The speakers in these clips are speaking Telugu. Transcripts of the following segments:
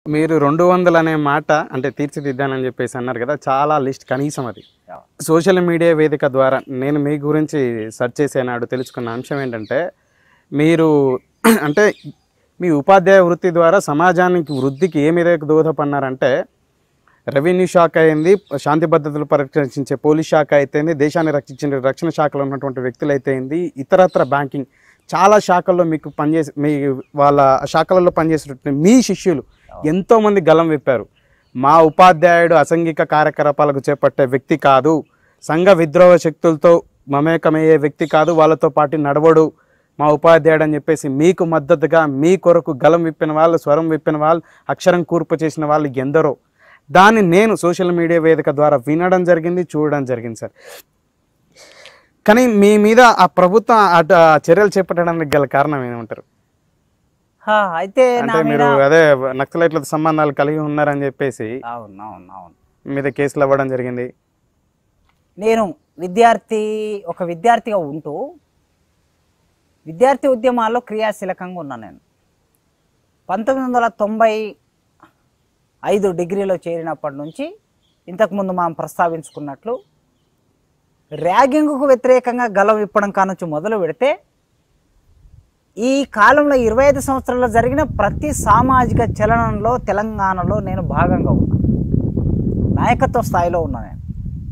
మీరు రెండు వందలు అనే మాట అంటే తీర్చిదిద్దానని చెప్పేసి అన్నారు కదా చాలా లిస్ట్ కనీసం అది సోషల్ మీడియా వేదిక ద్వారా నేను మీ గురించి సెర్చ్ చేసే నాడు తెలుసుకున్న అంశం ఏంటంటే మీరు అంటే మీ ఉపాధ్యాయ వృత్తి ద్వారా సమాజానికి వృద్ధికి ఏ మేరకు దోహదపడినారంటే రెవెన్యూ శాఖ అయింది శాంతి భద్రతలు పరిరక్షించే పోలీస్ శాఖ అయితేంది దేశాన్ని రక్షించే రక్షణ శాఖలో ఉన్నటువంటి వ్యక్తులు అయితేంది ఇతరత్ర బ్యాంకింగ్ చాలా శాఖల్లో మీకు పనిచేసి మీ వాళ్ళ శాఖలలో పనిచేసేటువంటి మీ శిష్యులు ఎంతోమంది గలం విప్పారు మా ఉపాధ్యాయుడు అసంఘిక కార్యకలాపాలకు చేపట్టే వ్యక్తి కాదు సంఘ విద్రోహ శక్తులతో మమేకమయ్యే వ్యక్తి కాదు వాళ్ళతో పాటు నడవడు మా ఉపాధ్యాయుడు అని చెప్పేసి మీకు మద్దతుగా మీ కొరకు గలం విప్పిన వాళ్ళు స్వరం విప్పిన వాళ్ళు అక్షరం కూర్పు చేసిన వాళ్ళు ఎందరో దాన్ని నేను సోషల్ మీడియా వేదిక ద్వారా వినడం జరిగింది చూడడం జరిగింది సార్ కానీ మీ మీద ఆ ప్రభుత్వం అటు ఆ చర్యలు చేపట్టడానికి గల కారణం ఏమంటారు హా, అయితే నా అంటే మీద మీరు అదే నక్సలైట్లతో సంబంధాలు కలిగి ఉన్నారని చెప్పేసి అవును అవును అవును మీద కేసులు అవ్వడం జరిగింది నేను విద్యార్థి ఒక విద్యార్థిగా ఉంటూ విద్యార్థి ఉద్యమాల్లో క్రియాశీలకంగా ఉన్నాను నేను పంతొమ్మిది వందల తొంభై ఐదు డిగ్రీలో చేరినప్పటి నుంచి ఇంతకుముందు మనం ప్రస్తావించుకున్నట్లు ర్యాగింగ్కు వ్యతిరేకంగా గలం విప్పడం కానుంచి మొదలు పెడితే ఈ కాలంలో ఇరవై ఐదు సంవత్సరాల్లో జరిగిన ప్రతి సామాజిక చలనంలో తెలంగాణలో నేను భాగంగా ఉన్నాను నాయకత్వ స్థాయిలో ఉన్నా నేను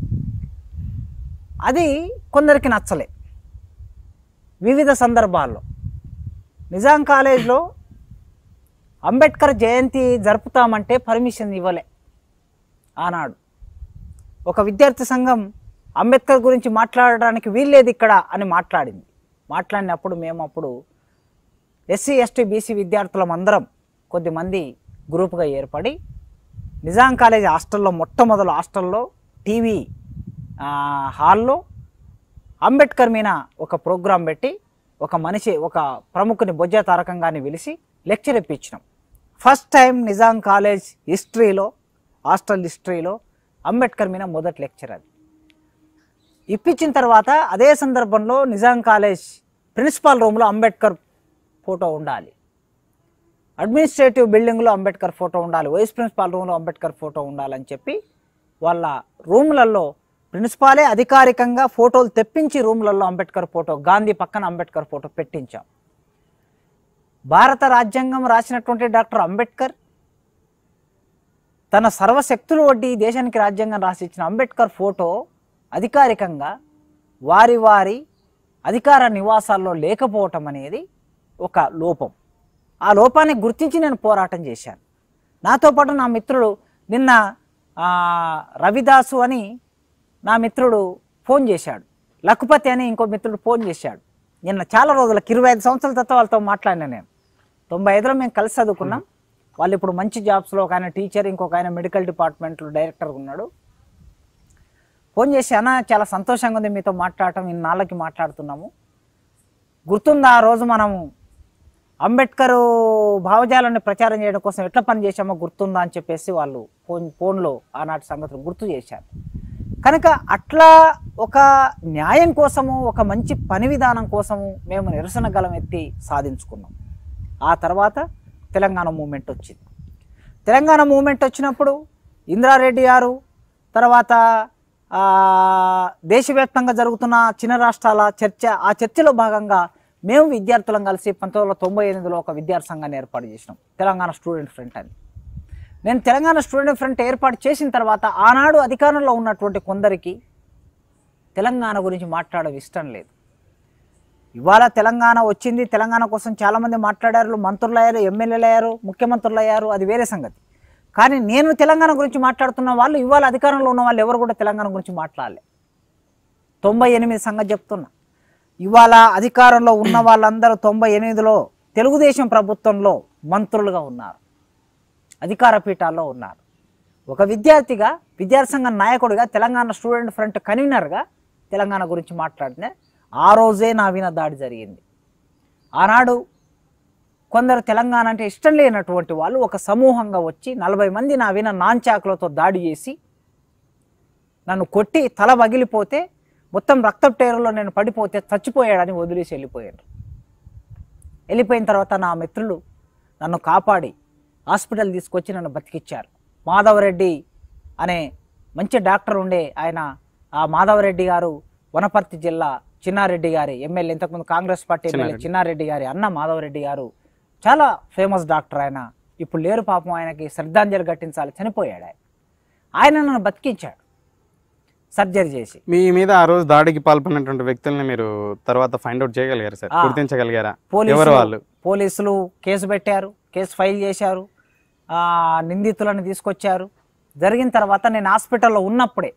అది కొందరికి నచ్చలే వివిధ సందర్భాల్లో నిజాం కాలేజ్లో అంబేద్కర్ జయంతి జరుపుతామంటే పర్మిషన్ ఇవ్వలే ఆనాడు ఒక విద్యార్థి సంఘం అంబేద్కర్ గురించి మాట్లాడడానికి వీల్లేదు ఇక్కడ అని మాట్లాడింది మాట్లాడినప్పుడు మేము అప్పుడు ఎస్సీ ఎస్టీ బీసీ విద్యార్థులం అందరం కొద్దిమంది గ్రూపుగా ఏర్పడి నిజాం కాలేజ్ హాస్టల్లో మొట్టమొదలు హాస్టల్లో టీవీ ఆ, హాల్లో అంబేద్కర్ మీద ఒక ప్రోగ్రాం పెట్టి ఒక మనిషి ఒక ప్రముఖుని బొజ్జ తారకంగాని పిలిచి లెక్చర్ ఇప్పించినాం ఫస్ట్ టైం నిజాం కాలేజ్ హిస్టరీలో హాస్టల్ హిస్టరీలో అంబేద్కర్ మీద మొదటి లెక్చర్ అది ఇప్పించిన తర్వాత అదే సందర్భంలో నిజాం కాలేజ్ ప్రిన్సిపాల్ రూమ్లో అంబేద్కర్ ఫోటో ఉండాలి అడ్మినిస్ట్రేటివ్ బిల్డింగ్లో అంబేద్కర్ ఫోటో ఉండాలి వైస్ ప్రిన్సిపాల్ రూమ్లో అంబేద్కర్ ఫోటో ఉండాలని చెప్పి వాళ్ళ రూమ్లలో ప్రిన్సిపాలే అధికారికంగా ఫోటోలు తెప్పించి రూమ్లలో అంబేద్కర్ ఫోటో గాంధీ పక్కన అంబేద్కర్ ఫోటో పెట్టించాం భారత రాజ్యాంగం రాసినటువంటి డాక్టర్ అంబేద్కర్ తన సర్వశక్తులు వడ్డీ ఈ దేశానికి రాజ్యాంగం రాసి ఇచ్చిన అంబేద్కర్ ఫోటో అధికారికంగా వారి వారి అధికార నివాసాల్లో లేకపోవటం అనేది ఒక లోపం ఆ లోపాన్ని గుర్తించి నేను పోరాటం చేశాను నాతో పాటు నా మిత్రుడు నిన్న ఆ, రవిదాసు అని నా మిత్రుడు ఫోన్ చేశాడు లఖపతి అని ఇంకో మిత్రుడు ఫోన్ చేశాడు నిన్న చాలా రోజులకు ఇరవై ఐదు సంవత్సరాల తర్వాత వాళ్ళతో మాట్లాడినా నేను తొంభై ఐదులో మేము కలిసి చదువుకున్నాం వాళ్ళు ఇప్పుడు మంచి జాబ్స్లో ఒక ఆయన టీచర్ ఇంకొక ఆయన మెడికల్ డిపార్ట్మెంట్లో డైరెక్టర్ ఉన్నాడు ఫోన్ చేసి అన్న చాలా సంతోషంగా ఉంది మీతో మాట్లాడటం ఇన్నాళ్ళకి మాట్లాడుతున్నాము గుర్తుందా ఆ రోజు మనము అంబేద్కర్ భావజాలాన్ని ప్రచారం చేయడం కోసం ఎట్లా పని చేశామో గుర్తుందా అని చెప్పేసి వాళ్ళు ఫోన్ ఫోన్లో ఆనాటి సంగతులు గుర్తు చేశారు కనుక అట్లా ఒక న్యాయం కోసము ఒక మంచి పని విధానం కోసము మేము నిరసన గలం ఎత్తి సాధించుకున్నాం ఆ తర్వాత తెలంగాణ మూమెంట్ వచ్చింది తెలంగాణ మూమెంట్ వచ్చినప్పుడు ఇంద్రారెడ్డి గారు తర్వాత ఆ, దేశవ్యాప్తంగా జరుగుతున్న చిన్న రాష్ట్రాల చర్చ ఆ చర్చలో భాగంగా మేము విద్యార్థులం కలిసి పంతొమ్మిది వందల తొంభై ఎనిమిదిలో ఒక విద్యార్థి సంఘాన్ని ఏర్పాటు చేసినాం తెలంగాణ స్టూడెంట్ ఫ్రంట్ అని నేను తెలంగాణ స్టూడెంట్ ఫ్రంట్ ఏర్పాటు చేసిన తర్వాత ఆనాడు అధికారంలో ఉన్నటువంటి కొందరికి తెలంగాణ గురించి మాట్లాడడం ఇష్టం లేదు ఇవాళ తెలంగాణ వచ్చింది తెలంగాణ కోసం చాలామంది మాట్లాడారు మంత్రులు అయ్యారు ఎమ్మెల్యేలు అయ్యారు ముఖ్యమంత్రులు అయ్యారు అది వేరే సంగతి కానీ నేను తెలంగాణ గురించి మాట్లాడుతున్న వాళ్ళు ఇవాళ అధికారంలో ఉన్న వాళ్ళు ఎవరు కూడా తెలంగాణ గురించి మాట్లాడలే తొంభై ఎనిమిది సంగతి చెప్తున్నా ఇవాళ అధికారంలో ఉన్న వాళ్ళందరూ తొంభై ఎనిమిదిలో తెలుగుదేశం ప్రభుత్వంలో మంత్రులుగా ఉన్నారు అధికార పీఠాల్లో ఉన్నారు ఒక విద్యార్థిగా విద్యార్థి సంఘం నాయకుడిగా తెలంగాణ స్టూడెంట్ ఫ్రంట్ కన్వీనర్గా తెలంగాణ గురించి మాట్లాడిన ఆ రోజే నా విన దాడి జరిగింది ఆనాడు కొందరు తెలంగాణ అంటే ఇష్టం లేనటువంటి వాళ్ళు ఒక సమూహంగా వచ్చి నలభై మంది నా విన నాంచాకులతో దాడి చేసి నన్ను కొట్టి తల పగిలిపోతే మొత్తం రక్తపు టేరులో నేను పడిపోతే చచ్చిపోయాడని వదిలేసి వెళ్ళిపోయారు వెళ్ళిపోయిన తర్వాత నా మిత్రులు నన్ను కాపాడి హాస్పిటల్ తీసుకొచ్చి నన్ను బతికిచ్చారు మాధవరెడ్డి అనే మంచి డాక్టర్ ఉండే ఆయన ఆ మాధవరెడ్డి గారు వనపర్తి జిల్లా చిన్నారెడ్డి గారి ఎమ్మెల్యే ఇంతకుముందు కాంగ్రెస్ పార్టీ ఎమ్మెల్యే చిన్నారెడ్డి గారి అన్న మాధవరెడ్డి గారు చాలా ఫేమస్ డాక్టర్ ఆయన ఇప్పుడు లేరు పాపం ఆయనకి శ్రద్ధాంజలి ఘటించాలి చనిపోయాడు ఆయన ఆయన నన్ను బతికించాడు సర్జరీ చేసి మీ మీద ఆ రోజు దాడికి పాల్పడినటువంటి వ్యక్తుల్ని మీరు తర్వాత ఫైండ్ అవుట్ చేయగలిగారు సార్ ఆ. గుర్తించగలిగారా పోలీసులు ఎవరు వాళ్ళు పోలీసులు కేసు పెట్టారు కేసు ఫైల్ చేశారు ఆ, నిందితులను తీసుకొచ్చారు జరిగిన తర్వాత నేను హాస్పిటల్లో ఉన్నప్పుడే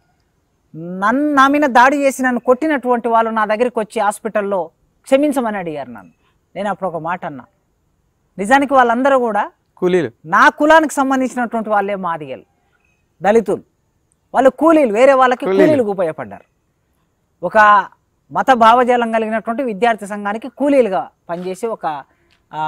నన్ను నా మీద దాడి చేసి నన్ను కొట్టినటువంటి వాళ్ళు నా దగ్గరికి వచ్చి హాస్పిటల్లో క్షమించమని అడిగారు నన్ను నేను అప్పుడు ఒక మాట అన్నా నిజానికి వాళ్ళందరూ కూడా కూలీలు నా కులానికి సంబంధించినటువంటి వాళ్ళే మాదిగలు దళితులు వాళ్ళు కూలీలు వేరే వాళ్ళకి కూలీలకు ఉపయోగపడ్డారు ఒక మత భావజాలం కలిగినటువంటి విద్యార్థి సంఘానికి కూలీలుగా పనిచేసి ఒక ఆ,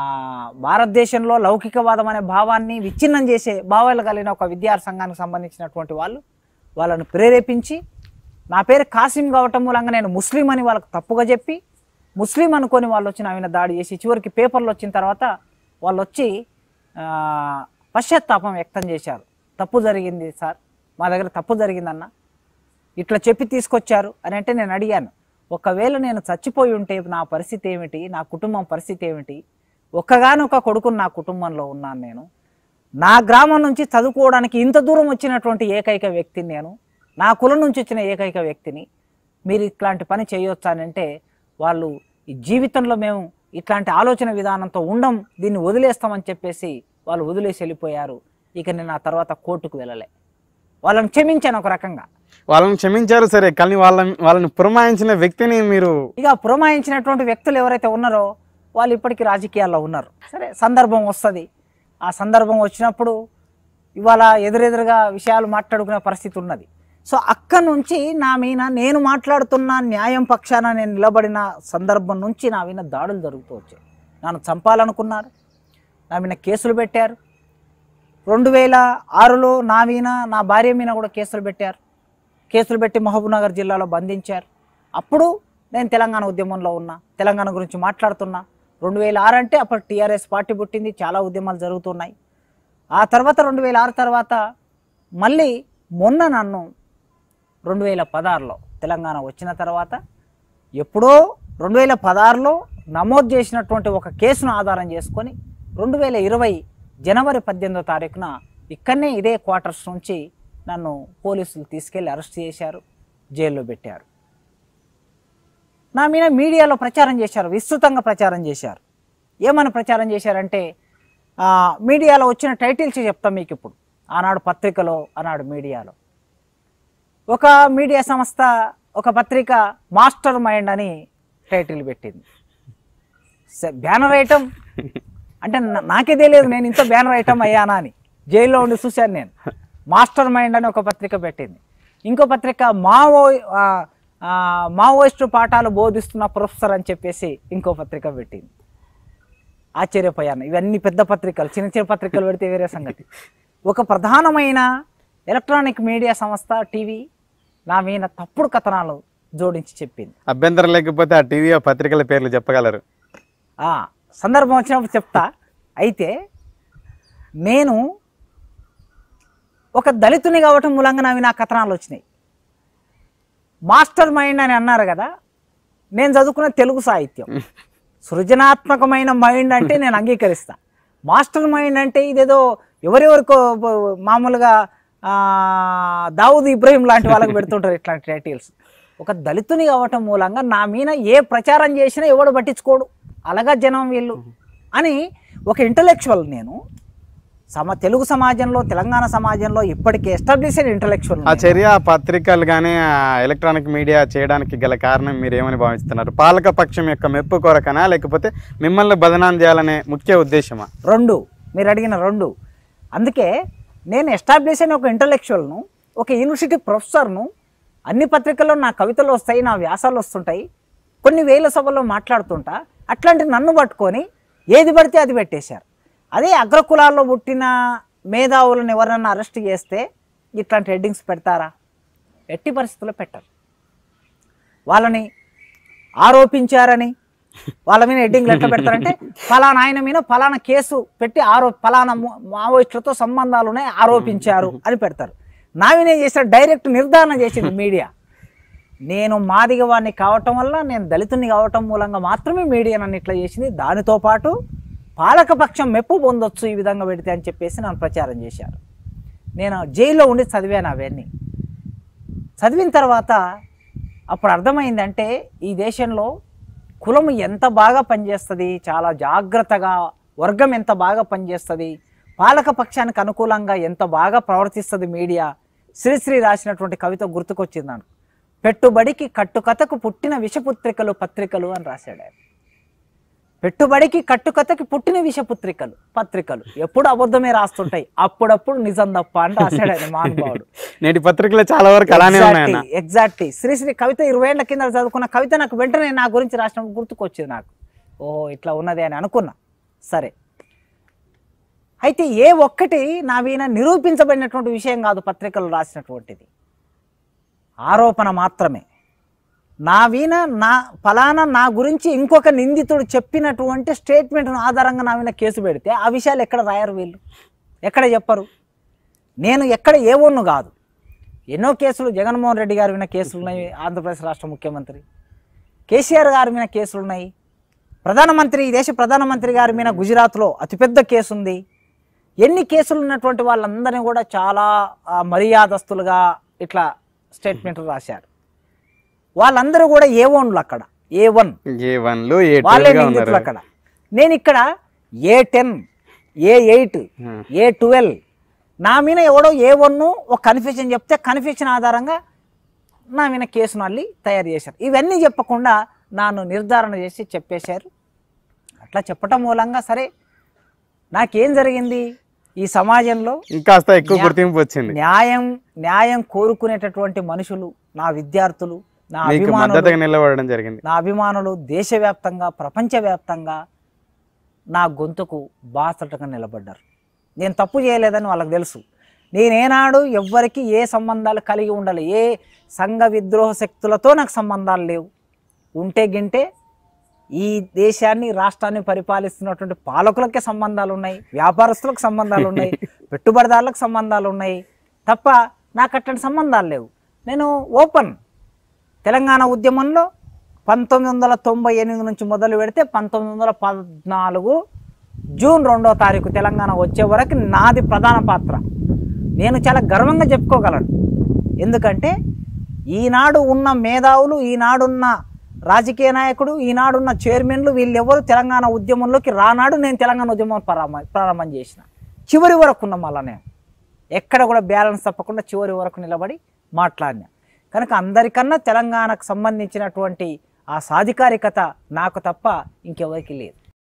భారతదేశంలో లౌకికవాదం అనే భావాన్ని విచ్ఛిన్నం చేసే భావాలు కలిగిన ఒక విద్యార్థి సంఘానికి సంబంధించినటువంటి వాళ్ళు వాళ్ళను ప్రేరేపించి నా పేరు కాసిం కావటం మూలంగా నేను ముస్లిం అని వాళ్ళకి తప్పుగా చెప్పి ముస్లిం అనుకొని వాళ్ళు వచ్చి నా మీద దాడి చేసి చివరికి పేపర్లు వచ్చిన తర్వాత వాళ్ళు వచ్చి ఆ, పశ్చాత్తాపం వ్యక్తం చేశారు తప్పు జరిగింది సార్ మా దగ్గర తప్పు జరిగిందన్న ఇట్లా చెప్పి తీసుకొచ్చారు అని అంటే నేను అడిగాను ఒకవేళ నేను చచ్చిపోయి ఉంటే నా పరిస్థితి ఏమిటి నా కుటుంబం పరిస్థితి ఏమిటి ఒక్కగానొక్క కొడుకుని నా కుటుంబంలో ఉన్నాను నేను నా గ్రామం నుంచి చదువుకోవడానికి ఇంత దూరం వచ్చినటువంటి ఏకైక వ్యక్తిని నేను నా కులం నుంచి వచ్చిన ఏకైక వ్యక్తిని మీరు ఇట్లాంటి పని చేయొచ్చా అని అంటే వాళ్ళు ఈ జీవితంలో మేము ఇట్లాంటి ఆలోచన విధానంతో ఉండం దీన్ని వదిలేస్తామని చెప్పేసి వాళ్ళు వదిలేసి వెళ్ళిపోయారు ఇక నేను ఆ తర్వాత కోర్టుకు వెళ్ళలే వాళ్ళని క్షమించాను ఒక రకంగా వాళ్ళని క్షమించారు సరే కానీ వాళ్ళ వాళ్ళని పురమాయించిన వ్యక్తిని మీరు ఇక పురమాయించినటువంటి వ్యక్తులు ఎవరైతే ఉన్నారో వాళ్ళు ఇప్పటికీ రాజకీయాల్లో ఉన్నారు సరే సందర్భం వస్తుంది ఆ సందర్భం వచ్చినప్పుడు ఇవాళ ఎదురెదురుగా విషయాలు మాట్లాడుకునే పరిస్థితి ఉన్నది సో అక్క నుంచి నా మీద నేను మాట్లాడుతున్న న్యాయం పక్షాన నేను నిలబడిన సందర్భం నుంచి నా మీద దాడులు జరుగుతూ వచ్చాయి నన్ను చంపాలనుకున్నారు నా మీద కేసులు పెట్టారు రెండు వేల ఆరులో నా మీద నా భార్య మీద కూడా కేసులు పెట్టారు కేసులు పెట్టి మహబూబ్నగర్ జిల్లాలో బంధించారు అప్పుడు నేను తెలంగాణ ఉద్యమంలో ఉన్నా తెలంగాణ గురించి మాట్లాడుతున్నా రెండు వేల ఆరు అంటే అప్పుడు టీఆర్ఎస్ పార్టీ పుట్టింది చాలా ఉద్యమాలు జరుగుతున్నాయి ఆ తర్వాత రెండు వేల ఆరు తర్వాత మళ్ళీ మొన్న నన్ను రెండు వేల పదహారులో తెలంగాణ వచ్చిన తర్వాత ఎప్పుడో రెండు వేల పదహారులో నమోదు చేసినటువంటి ఒక కేసును ఆధారం చేసుకొని రెండు వేల ఇరవై జనవరి పద్దెనిమిదో తారీఖున ఇక్కడనే ఇదే క్వార్టర్స్ నుంచి నన్ను పోలీసులు తీసుకెళ్లి అరెస్ట్ చేశారు జైల్లో పెట్టారు నా మీద మీడియాలో ప్రచారం చేశారు విస్తృతంగా ప్రచారం చేశారు ఏమని ప్రచారం చేశారంటే ఆ, మీడియాలో వచ్చిన టైటిల్స్ చెప్తాం మీకు ఇప్పుడు ఆనాడు పత్రికలో ఆనాడు మీడియాలో ఒక మీడియా సంస్థ ఒక పత్రిక మాస్టర్ మైండ్ అని టైటిల్ పెట్టింది స- బ్యానర్ ఐటమ్ అంటే నా- నాకే తెలియదు నేను ఇంత బ్యానర్ ఐటమ్ అయ్యానా అని జైల్లో ఉండి చూశాను నేను మాస్టర్ మైండ్ అని ఒక పత్రిక పెట్టింది ఇంకో పత్రిక మావో ఆ, ఆ, మావోయిస్టు పాఠాలు బోధిస్తున్న ప్రొఫెసర్ అని చెప్పేసి ఇంకో పత్రిక పెట్టింది ఆశ్చర్యపోయాను ఇవన్నీ పెద్ద పత్రికలు చిన్న చిన్న పత్రికలు పెడితే వేరే సంగతి ఒక ప్రధానమైన ఎలక్ట్రానిక్ మీడియా సంస్థ టీవీ నా మీద తప్పుడు కథనాలు జోడించి చెప్పింది అభ్యంతరం లేకపోతే ఆ టీవీ ఆ పత్రికల పేర్లు చెప్పగలరు ఆ, సందర్భం వచ్చినప్పుడు చెప్తా అయితే నేను ఒక దళితుని కావటం మూలంగా నావి నా కథనాలు వచ్చినాయి మాస్టర్ మైండ్ అని అన్నారు కదా నేను చదువుకున్న తెలుగు సాహిత్యం సృజనాత్మకమైన మైండ్ అంటే నేను అంగీకరిస్తా మాస్టర్ మైండ్ అంటే ఇదేదో ఎవరెవరికో బ- మామూలుగా ఆ, దావుద్ ఇబ్రహీం లాంటి వాళ్ళకి పెడుతుంటారు ఇట్లాంటి టైటిల్స్ ఒక దళితుని కావటం మూలంగా నా మీద ఏ ప్రచారం చేసినా ఎవడు పట్టించుకోడు అలాగా జనం వీళ్ళు అని ఒక ఇంటలెక్చువల్ నేను సమ తెలుగు సమాజంలో తెలంగాణ సమాజంలో ఇప్పటికే ఎస్టాబ్లిష్డ్ ఇంటలెక్చువల్ ఆ చర్య ఆ పత్రికలు కానీ ఆ ఎలక్ట్రానిక్ మీడియా చేయడానికి గల కారణం మీరు ఏమని భావిస్తున్నారు పాలక పక్షం యొక్క మెప్పు కొరకనా లేకపోతే మిమ్మల్ని బదనాం చేయాలనే ముఖ్య ఉద్దేశమా రెండు మీరు అడిగిన రెండు అందుకే నేను ఎస్టాబ్లిష్ అయిన ఒక ఇంటలెక్చువల్ను ఒక యూనివర్సిటీ ప్రొఫెసర్ను అన్ని పత్రికల్లో నా కవితలు వస్తాయి నా వ్యాసాలు వస్తుంటాయి కొన్ని వేల సభల్లో మాట్లాడుతుంటా అట్లాంటి నన్ను పట్టుకొని ఏది పడితే అది పెట్టేశారు అదే అగ్రకులాల్లో పుట్టిన మేధావులను ఎవరన్నా అరెస్ట్ చేస్తే ఇట్లాంటి హెడ్డింగ్స్ పెడతారా ఎట్టి పరిస్థితుల్లో పెట్టరు వాళ్ళని ఆరోపించారని వాళ్ళ మీద హెడ్డింగ్లు ఎట్లా పెడతారంటే ఫలానా ఆయన మీద ఫలానా కేసు పెట్టి ఆరో ఫలానా ము- మావోయిస్టులతో సంబంధాలు ఉన్నాయి ఆరోపించారు అని పెడతారు నా మీద ఏం చేశారు డైరెక్ట్ నిర్ధారణ చేసింది మీడియా నేను మాదిగవాణ్ణి కావటం వల్ల నేను దళితుని కావటం మూలంగా మాత్రమే మీడియా నన్ను ఇట్లా చేసింది దానితో పాటు పాలకపక్షం మెప్పు పొందొచ్చు ఈ విధంగా పెడితే అని చెప్పేసి నన్ను ప్రచారం చేశారు నేను జైల్లో ఉండి చదివాను అవన్నీ చదివిన తర్వాత అప్పుడు అర్థమైందంటే ఈ దేశంలో కులం ఎంత బాగా పనిచేస్తుంది చాలా జాగ్రత్తగా వర్గం ఎంత బాగా పనిచేస్తుంది పాలక పక్షానికి అనుకూలంగా ఎంత బాగా ప్రవర్తిస్తుంది మీడియా శ్రీశ్రీ రాసినటువంటి కవిత గుర్తుకొచ్చింది నాకు పెట్టుబడికి కట్టుకథకు పుట్టిన విషపుత్రికలు పత్రికలు అని రాశాడు ఆయన పెట్టుబడికి కట్టుకథకి పుట్టిన విషపుత్రికలు పత్రికలు ఎప్పుడు అబద్ధమే రాస్తుంటాయి అప్పుడప్పుడు నిజం తప్ప అని రాశాడు ఆయన మహానుభావుడు నేటి పత్రికలో చాలా వరకు అలానే ఉన్నాయన్న ఎగ్జాక్ట్లీ శ్రీశ్రీ కవిత ఇరవై ఏళ్ల కింద చదువుకున్న కవిత నాకు వెంటనే నా గురించి రాసినప్పుడు గుర్తుకొచ్చింది నాకు ఓ ఇట్లా ఉన్నది అని అనుకున్నా సరే అయితే ఏ ఒక్కటి నా వీణ నిరూపించబడినటువంటి విషయం కాదు పత్రికలు రాసినటువంటిది ఆరోపణ మాత్రమే నా వీణ నా ఫలానా నా గురించి ఇంకొక నిందితుడు చెప్పినటువంటి స్టేట్మెంట్ ఆధారంగా నా మీద కేసు పెడితే ఆ విషయాలు ఎక్కడ రాయరు వీళ్ళు ఎక్కడ చెప్పరు నేను ఎక్కడ ఏ ఒన్ను కాదు ఎన్నో కేసులు జగన్మోహన్ రెడ్డి గారి మీద కేసులు ఉన్నాయి ఆంధ్రప్రదేశ్ రాష్ట్ర ముఖ్యమంత్రి కేసీఆర్ గారి మీద కేసులు ఉన్నాయి ప్రధానమంత్రి ఈ దేశ ప్రధానమంత్రి గారి మీద గుజరాత్లో అతిపెద్ద కేసు ఉంది ఎన్ని కేసులు ఉన్నటువంటి వాళ్ళందరినీ కూడా చాలా ఆ, మర్యాదస్తులుగా ఇట్లా స్టేట్మెంట్లు రాశారు వాళ్ళందరూ కూడా ఏ వన్లు అక్కడ ఏ వన్ ఏ వన్లు ఏ వాళ్ళే టూలుగా నిందితులు ఉన్నారు అక్కడ నేను ఇక్కడ A ten A eight Hmm. A twelve నా మీద ఎవడో ఏ వన్ ఒక కన్ఫ్యూజన్ చెప్తే కన్ఫ్యూజన్ ఆధారంగా నా మీద కేసును అల్లి తయారు చేశారు ఇవన్నీ చెప్పకుండా నన్ను నిర్ధారణ చేసి చెప్పేశారు అట్లా చెప్పటం మూలంగా సరే నాకేం జరిగింది ఈ సమాజంలో ఇంకాస్త ఎక్కువ గుర్తింపు వచ్చింది న్యాయం న్యాయం కోరుకునేటటువంటి మనుషులు నా విద్యార్థులు నా మీకు అభిమానులు మద్దతుగా నిలబడడం జరిగింది నా అభిమానులు దేశవ్యాప్తంగా ప్రపంచవ్యాప్తంగా నా గొంతుకు బాసటగా నిలబడ్డారు నేను తప్పు చేయలేదని వాళ్ళకి తెలుసు నేనేనాడు ఎవ్వరికి ఏ సంబంధాలు కలిగి ఉండాలి ఏ సంఘ విద్రోహ శక్తులతో నాకు సంబంధాలు లేవు ఉంటే గింటే ఈ దేశాన్ని రాష్ట్రాన్ని పరిపాలిస్తున్నటువంటి పాలకులకే సంబంధాలు ఉన్నాయి వ్యాపారస్తులకు సంబంధాలు ఉన్నాయి పెట్టుబడిదారులకు సంబంధాలు ఉన్నాయి తప్ప నాకు అట్లాంటి సంబంధాలు లేవు నేను ఓపెన్ తెలంగాణ ఉద్యమంలో పంతొమ్మిది వందల తొంభై ఎనిమిది నుంచి మొదలు పెడితే పంతొమ్మిది వందల పద్నాలుగు జూన్ రెండో తారీఖు తెలంగాణ వచ్చే వరకు నాది ప్రధాన పాత్ర నేను చాలా గర్వంగా చెప్పుకోగలను ఎందుకంటే ఈనాడు ఉన్న మేధావులు ఈనాడున్న రాజకీయ నాయకుడు ఈనాడున్న చైర్మన్లు వీళ్ళెవరు తెలంగాణ ఉద్యమంలోకి రానాడు నేను తెలంగాణ ఉద్యమం ప్రారంభ ప్రారంభం చేసిన చివరి వరకు ఉన్న మళ్ళా నేను ఎక్కడ కూడా బ్యాలెన్స్ తప్పకుండా చివరి వరకు నిలబడి మాట్లాడినా కనుక అందరికన్నా తెలంగాణకు సంబంధించినటువంటి ఆ సాధికారికత నాకు తప్ప ఇంకెవరికి లేదు